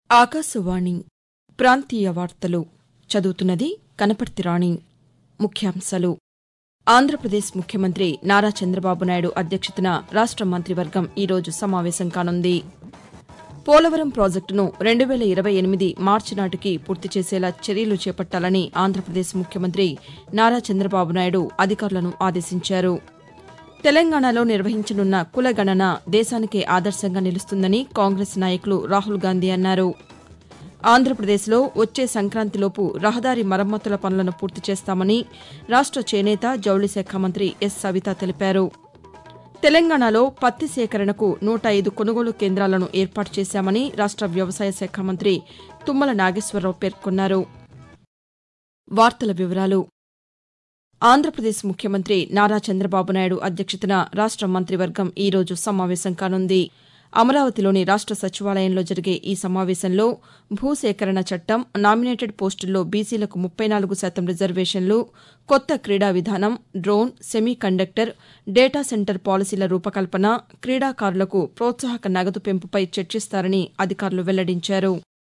ఆకాశవాణి ప్రాంతీయ వార్తలు చదువుతున్నది కనపర్తి రాణి ముఖ్యాంశాలు ఆంధ్రప్రదేశ్ ముఖ్యమంత్రి నారా చంద్రబాబు నాయుడు అధ్యక్షతన రాష్ట మంత్రివర్గం ఈరోజు సమావేశం కానుంది పోలవరం ప్రాజెక్టును రెండు వేల ఇరవై ఎనిమిది మార్చి నాటికి పూర్తి చేసేలా చర్యలు చేపట్టాలని ఆంధ్రప్రదేశ్ ముఖ్యమంత్రి నారా చంద్రబాబు నాయుడు అధికారులను ఆదేశించారు తెలంగాణలో నిర్వహించనున్న కుల గణన దేశానికే ఆదర్శంగా నిలుస్తుందని కాంగ్రెస్ నాయకులు రాహుల్ గాంధీ అన్నారు ఆంధ్రప్రదేశ్లో వచ్చే సంక్రాంతిలోపు రహదారి మరమ్మతుల పనులను పూర్తి చేస్తామని రాష్ట చేనేత జౌళి శాఖ మంత్రి ఎస్ సవిత తెలిపారు తెలంగాణలో పత్తి సేకరణకు నూట ఐదు కొనుగోలు కేంద్రాలను ఏర్పాటు చేశామని రాష్ట వ్యవసాయ శాఖ మంత్రి తుమ్మల నాగేశ్వరరావు పేర్కొన్నారు వార్తల వివరాలు ఆంధ్రప్రదేశ్ ముఖ్యమంత్రి నారా చంద్రబాబు నాయుడు అధ్యక్షతన రాష్ట మంత్రివర్గం ఈరోజు సమావేశం కానుంది అమరావతిలోని రాష్ట సచివాలయంలో జరిగే ఈ సమావేశంలో భూసేకరణ చట్టం నామినేటెడ్ పోస్టుల్లో బీసీలకు ముప్పై నాలుగు శాతం రిజర్వేషన్లు కొత్త క్రీడా విధానం drone semiconductor data centre పాలసీల రూపకల్పన క్రీడాకారులకు ప్రోత్సాహక నగదు పెంపుపై చర్చిస్తారని అధికారులు వెల్లడించారు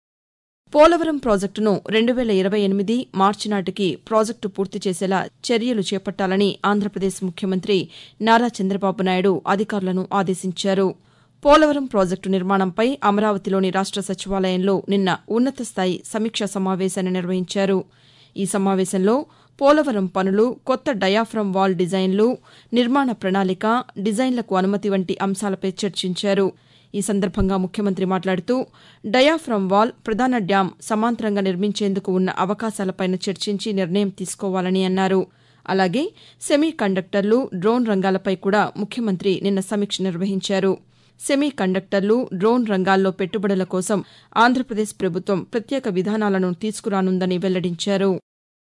పోలవరం ప్రాజెక్టును రెండు వేల ఇరవై ఎనిమిది మార్చి నాటికి ప్రాజెక్టు పూర్తి చేసేలా చర్యలు చేపట్టాలని ఆంధ్రప్రదేశ్ ముఖ్యమంత్రి నారా చంద్రబాబు నాయుడు అధికారులను ఆదేశించారు పోలవరం ప్రాజెక్టు నిర్మాణంపై అమరావతిలోని రాష్ట సచివాలయంలో నిన్న ఉన్నతస్థాయి సమీక్షా సమావేశాన్ని నిర్వహించారు ఈ సమావేశంలో పోలవరం పనులు కొత్త డయాఫ్రమ్ వాల్ డిజైన్లు నిర్మాణ ప్రణాళిక డిజైన్లకు అనుమతి వంటి అంశాలపై చర్చించారు ఈ సందర్భంగా ముఖ్యమంత్రి మాట్లాడుతూ డయాఫ్రమ్ వాల్ ప్రధాన డ్యాం సమాంతరంగా నిర్మించేందుకు ఉన్న అవకాశాలపైన చర్చించి నిర్ణయం తీసుకోవాలని అన్నారు అలాగే సెమీ కండక్టర్లు డ్రోన్ రంగాలపై కూడా ముఖ్యమంత్రి నిన్న సమీక్ష నిర్వహించారు సెమీ కండక్టర్లు డ్రోన్ రంగాల్లో పెట్టుబడుల కోసం ఆంధ్రప్రదేశ్ ప్రభుత్వం ప్రత్యేక విధానాలను తీసుకురానుందని వెల్లడించారు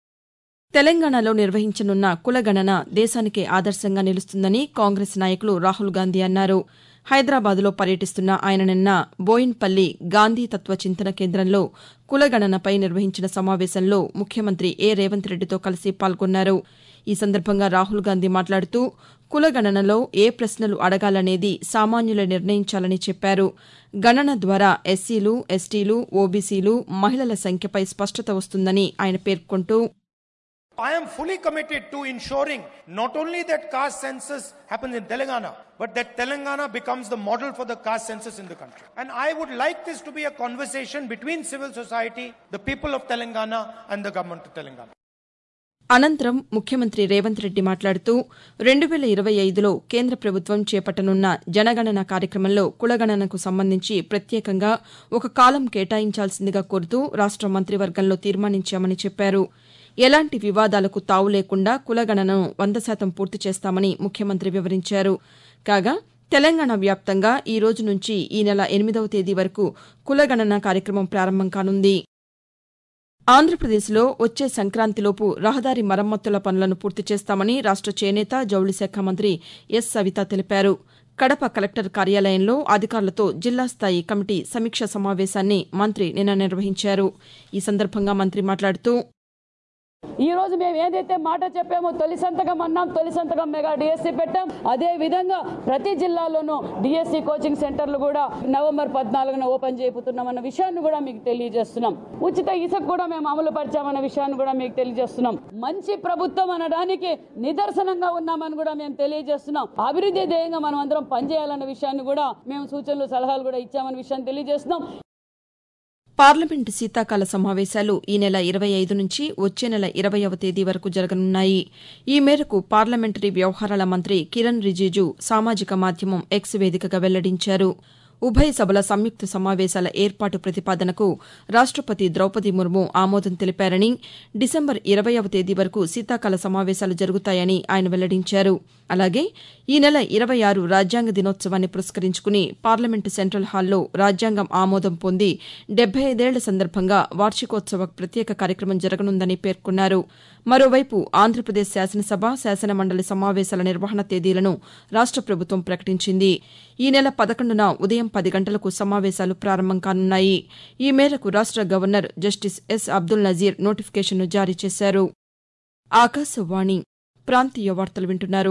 తెలంగాణలో నిర్వహించనున్న కులగణన దేశానికే ఆదర్శంగా నిలుస్తుందని కాంగ్రెస్ నాయకులు రాహుల్ గాంధీ అన్నారు హైదరాబాద్లో పర్యటిస్తున్న ఆయన నిన్న బోయిన్పల్లి గాంధీ తత్వ చింతన కేంద్రంలో కులగణనపై నిర్వహించిన సమావేశంలో ముఖ్యమంత్రి ఏ రేవంత్ రెడ్డితో కలిసి పాల్గొన్నారు ఈ సందర్భంగా రాహుల్ గాంధీ మాట్లాడుతూ కులగణనలో ఏ ప్రశ్నలు అడగాలనేది సామాన్యులే నిర్ణయించాలని చెప్పారు గణన ద్వారా ఎస్సీలు ఎస్టీలు ఓబీసీలు మహిళల సంఖ్యపై స్పష్టత వస్తుందని ఆయన పేర్కొంటూ I am fully committed to ensuring not only that caste census happens in Telangana, but that Telangana becomes the model for the caste census in the country. And I would like this to be a conversation between civil society, the people of Telangana, and the government of Telangana. అనంతరం ముఖ్యమంత్రి రేవంత్ రెడ్డి మాట్లాడుతూ రెండు వేల ఇరవై ఐదులో కేంద్ర ప్రభుత్వం చేపట్టనున్న జనగణన కార్యక్రమంలో కులగణనకు సంబంధించి ప్రత్యేకంగా ఒక కాలం కేటాయించాల్సిందిగా కోరుతూ రాష్ట మంత్రివర్గంలో తీర్మానించామని చెప్పారు ఎలాంటి వివాదాలకు తావు లేకుండా కులగణనను వంద శాతం పూర్తి చేస్తామని ముఖ్యమంత్రి వివరించారు కాగా తెలంగాణ వ్యాప్తంగా ఈ రోజు నుంచి ఈ నెల ఎనిమిదవ తేదీ వరకు కులగణన కార్యక్రమం ప్రారంభం కానుంది ఆంధ్రప్రదేశ్లో వచ్చే సంక్రాంతిలోపు రహదారి మరమ్మతుల పనులను పూర్తి చేస్తామని రాష్ట చేనేత జౌళి శాఖ మంత్రి ఎస్ సవిత తెలిపారు కడప కలెక్టర్ కార్యాలయంలో అధికారులతో జిల్లా స్థాయి కమిటీ సమీక్షా సమావేశాన్ని మంత్రి నిన్న నిర్వహించారు ఈ సందర్భంగా మంత్రి మాట్లాడుతూ ఈ రోజు మేము ఏదైతే మాట చెప్పామో తొలి సంతకం అన్నాం తొలి సంతకం మెగా డిఎస్సి పెట్టాం అదే విధంగా ప్రతి జిల్లాలోనూ డిఎస్సి కోచింగ్ సెంటర్లు కూడా నవంబర్ పద్నాలుగున ఓపెన్ చేయబోతున్నాం అన్న విషయాన్ని కూడా మీకు తెలియజేస్తున్నాం ఉచిత ఇసుక కూడా మేము అమలు పరిచామన్న విషయాన్ని కూడా మీకు తెలియజేస్తున్నాం మంచి ప్రభుత్వం అనడానికి నిదర్శనంగా ఉన్నామని కూడా మేము తెలియజేస్తున్నాం అభివృద్ధి ధ్యేయంగా మనం అందరం పనిచేయాలన్న విషయాన్ని కూడా మేము సూచనలు సలహాలు కూడా ఇచ్చామన్న విషయాన్ని తెలియజేస్తున్నాం పార్లమెంటు శీతాకాల సమావేశాలు ఈ నెల ఇరవై ఐదు నుంచి వచ్చే నెల ఇరవైవ తేదీ వరకు జరగనున్నాయి ఈ మేరకు పార్లమెంటరీ వ్యవహారాల మంత్రి కిరణ్ రిజిజు సామాజిక మాధ్యమం ఎక్స్ వేదికగా వెల్లడించారు ఉభయ సభల సంయుక్త సమావేశాల ఏర్పాటు ప్రతిపాదనకు రాష్టపతి ద్రౌపది ముర్ము ఆమోదం తెలిపారని డిసెంబర్ ఇరవైవ తేదీ వరకు శీతాకాల సమావేశాలు జరుగుతాయని ఆయన వెల్లడించారు అలాగే ఈ నెల ఇరవై ఆరు రాజ్యాంగ దినోత్సవాన్ని పురస్కరించుకుని పార్లమెంటు సెంట్రల్ హాల్లో రాజ్యాంగం ఆమోదం పొంది డెబ్బై ఐదేళ్ల సందర్భంగా వార్షికోత్సవ ప్రత్యేక కార్యక్రమం జరగనుందని పేర్కొన్నారు మరోవైపు ఆంధ్రప్రదేశ్ శాసనసభ శాసనమండలి సమావేశాల నిర్వహణ తేదీలను రాష్ట ప్రభుత్వం ప్రకటించింది ఈ నెల పదకొండున ఉదయం పది గంటలకు సమావేశాలు ప్రారంభం కానున్నాయి ఈ మేరకు రాష్ట governor justice S Abdul Nazeer నోటిఫికేషన్ను జారీ చేశారు ఆకాశవాణి ప్రాంతీయ వార్తలు వింటున్నారు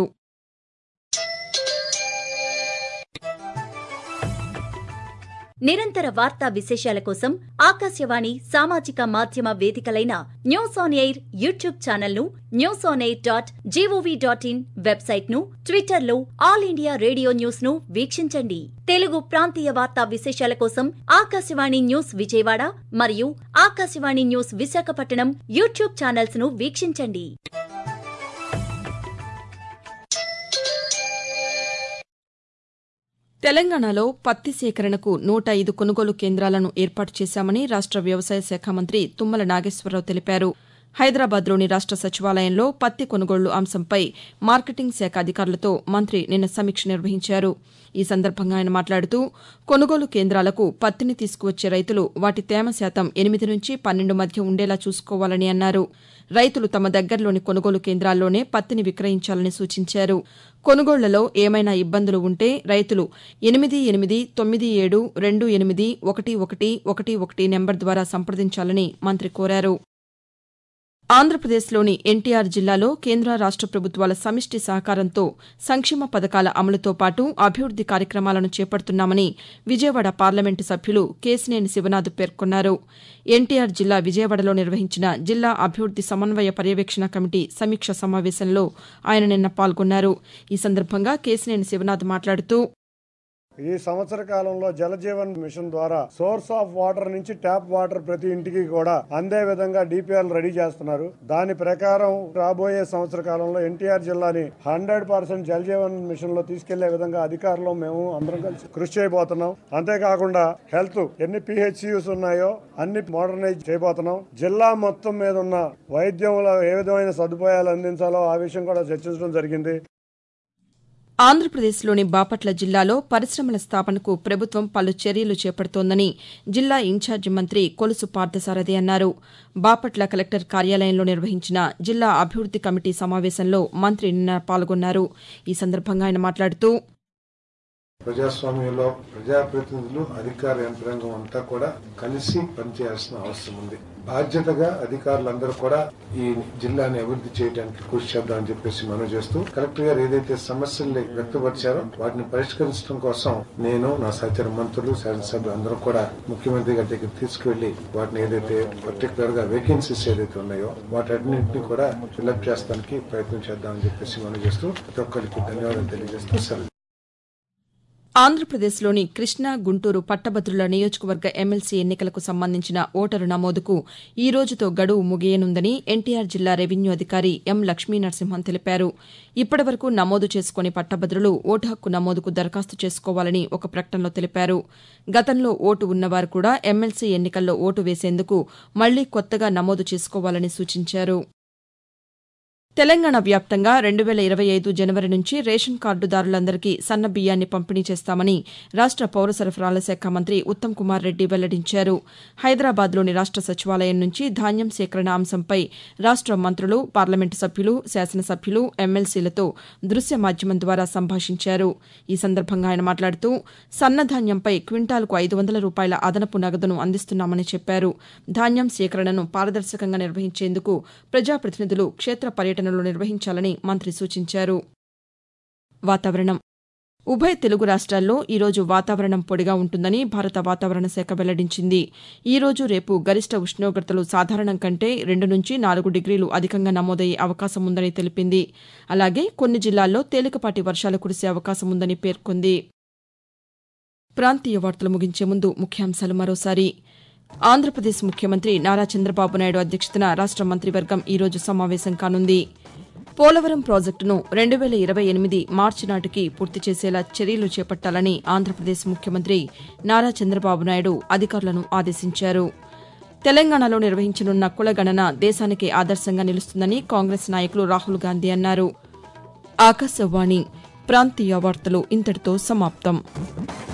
నిరంతర వార్తా విశేషాల కోసం ఆకాశవాణి సామాజిక మాధ్యమ వేదికలైన news on air YouTube channel ను news on air dot G O V dot in website ను ట్విట్టర్ లో ఆల్ ఇండియా రేడియో న్యూస్ ను వీక్షించండి తెలుగు ప్రాంతీయ వార్తా విశేషాల కోసం ఆకాశవాణి న్యూస్ విజయవాడ మరియు Akashvani news Visakhapatnam YouTube channels ను వీక్షించండి తెలంగాణలో పత్తి సేకరణకు నూట ఐదు కొనుగోలు కేంద్రాలను ఏర్పాటు చేశామని రాష్ట వ్యవసాయ శాఖ మంత్రి తుమ్మల నాగేశ్వరరావు తెలిపారు హైదరాబాద్లోని రాష్ట సచివాలయంలో పత్తి కొనుగోళ్లు అంశంపై మార్కెటింగ్ శాఖ అధికారులతో మంత్రి నిన్న సమీక్ష నిర్వహించారు ఈ సందర్భంగా ఆయన మాట్లాడుతూ కొనుగోలు కేంద్రాలకు పత్తిని తీసుకువచ్చే రైతులు వాటి తేమ శాతం ఎనిమిది నుంచి పన్నెండు మధ్య ఉండేలా చూసుకోవాలని అన్నారు రైతులు తమ దగ్గరలోని కొనుగోలు కేంద్రాల్లోనే పత్తిని విక్రయించాలని సూచించారు కొనుగోళ్లలో ఏమైనా ఇబ్బందులు ఉంటే రైతులు ఎనిమిది ఎనిమిది తొమ్మిది ఏడు రెండు ఎనిమిది ఒకటి ఒకటి ఒకటి ఒకటి నెంబర్ ద్వారా సంప్రదించాలని మంత్రి కోరారు ఆంధ్రప్రదేశ్లోని ఎన్టీఆర్ జిల్లాలో కేంద్ర రాష్ట ప్రభుత్వాల సమిష్టి సహకారంతో సంక్షేమ పథకాల అమలుతో పాటు అభివృద్ది కార్యక్రమాలను చేపడుతున్నామని విజయవాడ పార్లమెంటు సభ్యులు కేశినేని శివనాథ్ పేర్కొన్నారు ఎన్టీఆర్ జిల్లా విజయవాడలో నిర్వహించిన జిల్లా అభివృద్ది సమన్వయ పర్యవేక్షణ కమిటీ సమీక్ష సమావేశంలో ఆయన నిన్న పాల్గొన్నారు ఈ సందర్భంగా కేశినేని శివనాథ్ మాట్లాడుతూ ఈ సంవత్సర కాలంలో జలజీవన్ మిషన్ ద్వారా సోర్స్ ఆఫ్ వాటర్ నుంచి ట్యాప్ వాటర్ ప్రతి ఇంటికి కూడా అందే విధంగా డిపిఆర్ రెడీ చేస్తున్నారు దాని ప్రకారం రాబోయే సంవత్సర కాలంలో ఎన్టీఆర్ జిల్లాని హండ్రెడ్ పర్సెంట్ జలజీవన్ మిషన్ లో తీసుకెళ్లే విధంగా అధికారులు మేము అందరం కలిసి కృషి చేయబోతున్నాం అంతేకాకుండా హెల్త్ ఎన్ని పిహెచ్సియూస్ ఉన్నాయో అన్ని మోడర్నైజ్ చేయబోతున్నాం జిల్లా మొత్తం మీద ఉన్న వైద్యంలో ఏ విధమైన సదుపాయాలు అందించాలో ఆ విషయం కూడా చర్చించడం జరిగింది ఆంధ్రప్రదేశ్లోని బాపట్ల జిల్లాలో పరిశ్రమల స్థాపనకు ప్రభుత్వం పలు చర్యలు చేపడుతోందని జిల్లా ఇన్ఛార్జి మంత్రి కొలుసు పార్థసారథి అన్నారు బాపట్ల కలెక్టర్ కార్యాలయంలో నిర్వహించిన జిల్లా అభివృద్ది కమిటీ సమావేశంలో మంత్రి నిన్న పాల్గొన్నారు ఈ సందర్భంగా ఆయన మాట్లాడుతూ ప్రజాస్వామ్యంలో ప్రజాప్రతినిధులు అధికార యంత్రాంగం అంతా కూడా కలిసి పనిచేయాల్సిన అవసరం ఉంది బాధ్యతగా అధికారులందరూ కూడా ఈ జిల్లాని అభివృద్ధి చేయడానికి కృషి చేద్దామని చెప్పేసి మనం చేస్తూ కలెక్టర్ గారు ఏదైతే సమస్యల్ని వ్యక్తపరిచారో వాటిని పరిష్కరించడం కోసం నేను నా సహచర మంత్రులు శాసనసభ్యులు అందరూ కూడా ముఖ్యమంత్రి గారి దగ్గర తీసుకువెళ్లి వాటిని ఏదైతే పర్టికులర్ గా వేకెన్సీస్ ఏదైతే ఉన్నాయో వాటన్నింటినీ కూడా ఫిల్అప్ చేస్తానికి ప్రయత్నం చేద్దామని చెప్పేసి మనం చేస్తూ ప్రతి ఒక్కరికి ధన్యవాదాలు తెలియజేస్తూ సెలవు ఆంధ్రప్రదేశ్లోని కృష్ణా గుంటూరు పట్టభద్రుల నియోజకవర్గ ఎమ్మెల్సీ ఎన్నికలకు సంబంధించిన ఓటరు నమోదుకు ఈ రోజుతో గడువు ముగియనుందని ఎన్టీఆర్ జిల్లా రెవెన్యూ అధికారి ఎం లక్ష్మీనరసింహన్ తెలిపారు ఇప్పటివరకు నమోదు చేసుకుని పట్టభద్రులు ఓటు హక్కు నమోదుకు దరఖాస్తు చేసుకోవాలని ఒక ప్రకటనలో తెలిపారు గతంలో ఓటు ఉన్నవారు కూడా ఎమ్మెల్సీ ఎన్నికల్లో ఓటు వేసేందుకు మళ్లీ కొత్తగా నమోదు చేసుకోవాలని సూచించారు తెలంగాణ వ్యాప్తంగా రెండు వేల ఇరవై ఐదు జనవరి నుంచి రేషన్ కార్డుదారులందరికీ సన్న బియ్యాన్ని పంపిణీ చేస్తామని రాష్ట పౌర సరఫరాల శాఖ మంత్రి ఉత్తమ్ కుమార్ రెడ్డి వెల్లడించారు హైదరాబాద్లోని రాష్ట సచివాలయం నుంచి ధాన్యం సేకరణ అంశంపై రాష్ట మంత్రులు పార్లమెంటు సభ్యులు శాసనసభ్యులు ఎమ్మెల్సీలతో దృశ్య మాధ్యమం ద్వారా సంభాషించారు ఈ సందర్భంగా ఆయన మాట్లాడుతూ సన్నధాన్యంపై క్వింటాల్కు ఐదు వందల రూపాయల అదనపు నగదును అందిస్తున్నామని చెప్పారు ధాన్యం సేకరణను పారదర్శకంగా నిర్వహించేందుకు ప్రజాప్రతినిధులు క్షేత్ర పర్యటన పర్యటనలు నిర్వహించాలని మంత్రి సూచించారు వాతావరణం ఉభయ తెలుగు రాష్ట్రాల్లో ఈరోజు వాతావరణం పొడిగా ఉంటుందని భారత వాతావరణ శాఖ వెల్లడించింది ఈ రోజు రేపు గరిష్ట ఉష్ణోగ్రతలు సాధారణం కంటే రెండు నుంచి నాలుగు డిగ్రీలు అధికంగా నమోదయ్యే అవకాశం ఉందని తెలిపింది అలాగే కొన్ని జిల్లాల్లో తేలికపాటి వర్షాలు కురిసే అవకాశం ఉందని పేర్కొంది ప్రాంతీయ వార్తలు ముగించే ముందు ముఖ్యాంశాలు మరోసారి ఆంధ్రప్రదేశ్ ముఖ్యమంత్రి నారా చంద్రబాబు నాయుడు అధ్యక్షతన రాష్ట మంత్రివర్గం ఈరోజు సమావేశం కానుంది పోలవరం ప్రాజెక్టును రెండు వేల ఇరవై ఎనిమిది మార్చి నాటికి పూర్తి చేసేలా చర్యలు చేపట్టాలని ఆంధ్రప్రదేశ్ ముఖ్యమంత్రి నారా చంద్రబాబు నాయుడు అధికారులను ఆదేశించారు తెలంగాణలో నిర్వహించనున్న కులగణన దేశానికి ఆదర్శంగా నిలుస్తుందని కాంగ్రెస్ నాయకులు రాహుల్ గాంధీ అన్నారు ఆకాశవాణి ప్రాంతీయ వార్తలు ఇంతటితో సమాప్తం